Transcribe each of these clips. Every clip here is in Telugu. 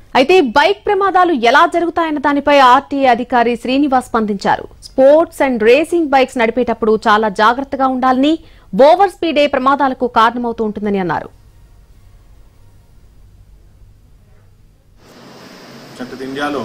అయితే బైక్ ప్రమాదాలు ఎలా జరుగుతాయన్న దానిపై ఆర్టీఏ అధికారి శ్రీనివాస్ స్పందించారు స్పోర్ట్స్ అండ్ రేసింగ్ బైక్స్ నడిపేటప్పుడు చాలా జాగ్రత్తగా ఉండాలని ఓవర్ స్పీడే ప్రమాదాలకు కారణమవుతూ ఉంటుందని అన్నారు అంటే ఇండియాలో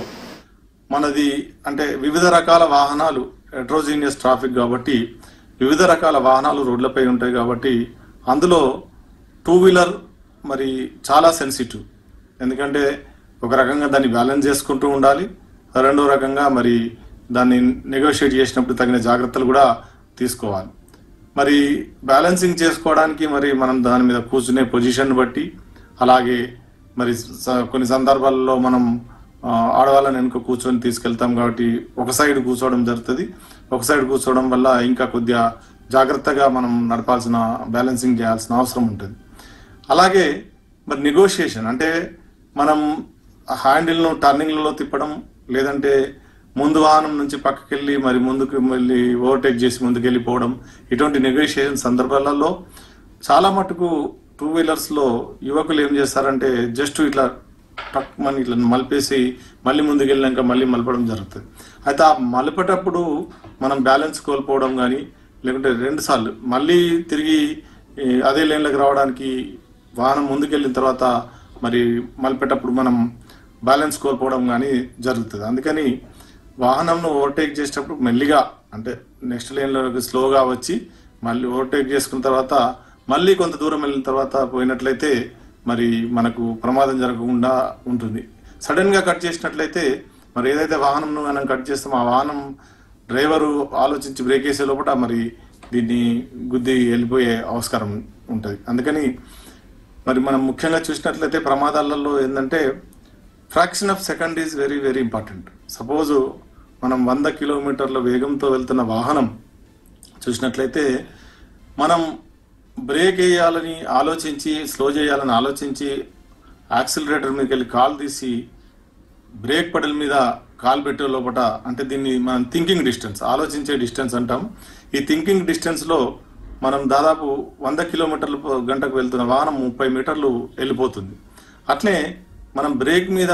మనది అంటే వివిధ రకాల వాహనాలు హెట్రోజీనియస్ ట్రాఫిక్ కాబట్టి వివిధ రకాల వాహనాలు రోడ్లపై ఉంటాయి కాబట్టి అందులో టూ వీలర్ మరి చాలా సెన్సిటివ్ ఎందుకంటే ఒక రకంగా దాన్ని బ్యాలెన్స్ చేసుకుంటూ ఉండాలి రెండో రకంగా మరి దాన్ని నెగోషియేట్ చేసినప్పుడు తగిన జాగ్రత్తలు కూడా తీసుకోవాలి మరి బ్యాలెన్సింగ్ చేసుకోవడానికి మరి మనం దాని మీద కూర్చునే పొజిషన్ బట్టి అలాగే మరి స- కొన్ని సందర్భాల్లో మనం ఆ, ఆడవాళ్ళని వెనుక కూర్చొని తీసుకెళ్తాం కాబట్టి ఒక సైడ్ కూర్చోవడం జరుగుతుంది ఒక సైడ్ కూర్చోవడం వల్ల ఇంకా కొద్దిగా జాగ్రత్తగా మనం నడపాల్సిన బ్యాలెన్సింగ్ చేయాల్సిన అవసరం ఉంటుంది అలాగే మరి నెగోషియేషన్ అంటే మనం హ్యాండిల్ను టర్నింగ్లలో తిప్పడం లేదంటే ముందు వాహనం నుంచి పక్కకి వెళ్ళి మరి ముందుకు మళ్ళీ ఓవర్టేక్ చేసి ముందుకు వెళ్ళిపోవడం ఇటువంటి నెగోషియేషన్ సందర్భాలలో చాలా మటుకు టూ వీలర్స్లో యువకులు ఏం చేస్తారంటే జస్ట్ ఇట్లా టక్ మని ఇట్లా మలిపేసి మళ్ళీ ముందుకు వెళ్ళాక మళ్ళీ మలపడం జరుగుతుంది అయితే ఆ మలిపేటప్పుడు మనం బ్యాలెన్స్ కోల్పోవడం కానీ లేకుంటే రెండు సార్లు మళ్ళీ తిరిగి ఈ, అదే లైన్లోకి రావడానికి వాహనం ముందుకెళ్ళిన తర్వాత మరి మలిపేటప్పుడు మనం బ్యాలెన్స్ కోల్పోవడం కానీ జరుగుతుంది అందుకని వాహనంను ఓవర్టేక్ చేసేటప్పుడు మెల్లిగా అంటే నెక్స్ట్ లైన్లోకి స్లోగా వచ్చి మళ్ళీ ఓవర్టేక్ చేసుకున్న తర్వాత మళ్ళీ కొంత దూరం వెళ్ళిన తర్వాత పోయినట్లయితే మరి మనకు ప్రమాదం జరగకుండా ఉంటుంది సడన్ గా కట్ చేసినట్లయితే మరి ఏదైతే వాహనం మనం కట్ చేస్తామో ఆ వాహనం డ్రైవరు ఆలోచించి బ్రేక్ వేసే లోపల మరి దీన్ని గుద్ది వెళ్ళిపోయే ఆస్కారం ఉంటుంది అందుకని మరి మనం ముఖ్యంగా చూసినట్లయితే ప్రమాదాలలో ఏంటంటే fraction of second is very very important suppose మనం వంద కిలోమీటర్ల వేగంతో వెళ్తున్న వాహనం చూసినట్లయితే మనం బ్రేక్ వేయాలని ఆలోచించి స్లో చేయాలని ఆలోచించి యాక్సిలరేటర్ మీదకి వెళ్ళి కాల్ తీసి బ్రేక్ పెడల్ మీద కాల్ పెట్టే లోపల అంటే దీన్ని మనం థింకింగ్ డిస్టెన్స్ ఆలోచించే డిస్టెన్స్ అంటాం ఈ థింకింగ్ డిస్టెన్స్ లో మనం దాదాపు వంద కిలోమీటర్ల ప- గంటకు వెళ్తున్న వాహనం ముప్పై మీటర్లు వెళ్ళిపోతుంది అట్లే మనం బ్రేక్ మీద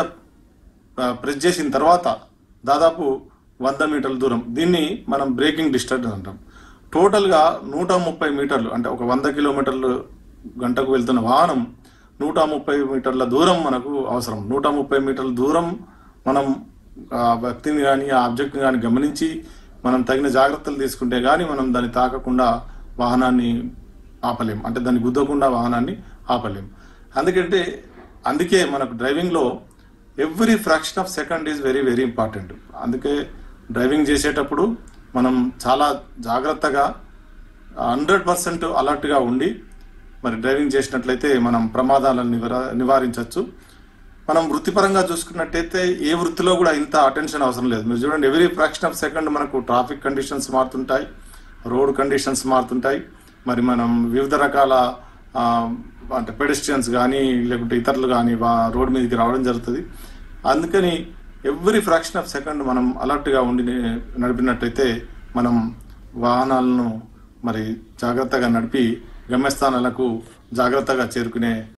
ఆ, ప్రెస్ చేసిన తర్వాత దాదాపు వంద మీటర్ల దూరం దీన్ని మనం బ్రేకింగ్ డిస్టెన్స్ అంటాం టోటల్గా నూట ముప్పై మీటర్లు అంటే ఒక వంద కిలోమీటర్లు గంటకు వెళ్తున్న వాహనం నూట ముప్పై మీటర్ల దూరం మనకు అవసరం నూట ముప్పై మీటర్ల దూరం మనం ఆ వ్యక్తిని కానీ ఆ ఆబ్జెక్ట్ కానీ గమనించి మనం తగిన జాగ్రత్తలు తీసుకుంటే కానీ మనం దాన్ని తాకకుండా వాహనాన్ని ఆపలేం అంటే దాన్ని గుద్దకుండా వాహనాన్ని ఆపలేం అందుకంటే అందుకే మనకు డ్రైవింగ్లో every fraction of second is very very important అందుకే డ్రైవింగ్ చేసేటప్పుడు మనం చాలా జాగ్రత్తగా హండ్రెడ్ పర్సెంట్ అలర్ట్గా ఉండి మరి డ్రైవింగ్ చేసినట్లయితే మనం ప్రమాదాలను నివార నివారించవచ్చు మనం వృత్తిపరంగా చూసుకున్నట్టయితే ఏ వృత్తిలో కూడా ఇంత అటెన్షన్ అవసరం లేదు మీరు చూడండి ఎవ్రీ ఫ్రాక్షన్ ఆఫ్ సెకండ్ మనకు ట్రాఫిక్ కండిషన్స్ మారుతుంటాయి రోడ్ కండిషన్స్ మారుతుంటాయి మరి మనం వివిధ రకాల ఆ, అంటే పెడిస్ట్రియన్స్ కానీ లేకుంటే ఇతరులు కానీ రోడ్ మీదకి రావడం జరుగుతుంది అందుకని ఎవ్రీ ఫ్రాక్షన్ ఆఫ్ సెకండ్ మనం అలర్ట్గా ఉండి నడిపినట్టయితే మనం వాహనాలను మరి జాగ్రత్తగా నడిపి గమ్యస్థానాలకు జాగ్రత్తగా చేరుకునే